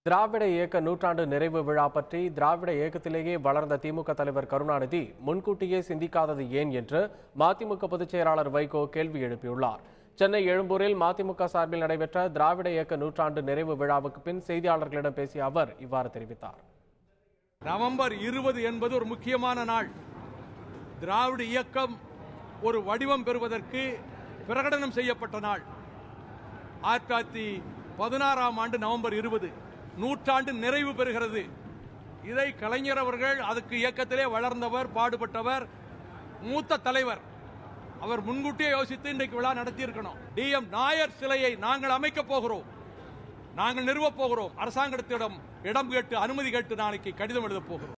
திராவிட இயக்க நூற்றாண்டு நிறைவு விழா பற்றி திராவிட இயக்கத்திலேயே வளர்ந்த திமுக தலைவர் கருணாநிதி முன்கூட்டியே சிந்திக்காதது ஏன் என்று மதிமுக பொதுச் செயலாளர் வைகோ கேள்வி எழுப்பியுள்ளார் சென்னை எழும்பூரில் மதிமுக சார்பில் நடைபெற்ற திராவிட இயக்க நூற்றாண்டு நிறைவு விழாவுக்கு பின் செய்தியாளர்களிடம் பேசிய அவர் இவ்வாறு தெரிவித்தார் நவம்பர் இருபது என்பது ஒரு முக்கியமான நாள் திராவிட இயக்கம் ஒரு வடிவம் பெறுவதற்கு பிரகடனம் செய்யப்பட்ட நாள் ஆயிரத்தி தொள்ளாயிரத்தி பதினாறாம் ஆண்டு நவம்பர் இருபது நூற்றாண்டு நிறைவு பெறுகிறது இதை கலைஞர் அவர்கள் அதுக்கு இயக்கத்திலே வளர்ந்தவர் பாடுபட்டவர் மூத்த தலைவர் அவர் முன்கூட்டியே யோசித்து இன்றைக்கு விழா நடத்தியிருக்கணும் டி எம் நாயர் சிலையை நாங்கள் அமைக்கப் போகிறோம் நாங்கள் நிறுவப் போகிறோம் அரசாங்கத்திடம் இடம் கேட்டு அனுமதி கேட்டு நாளைக்கு கடிதம் எழுதப் போகிறோம்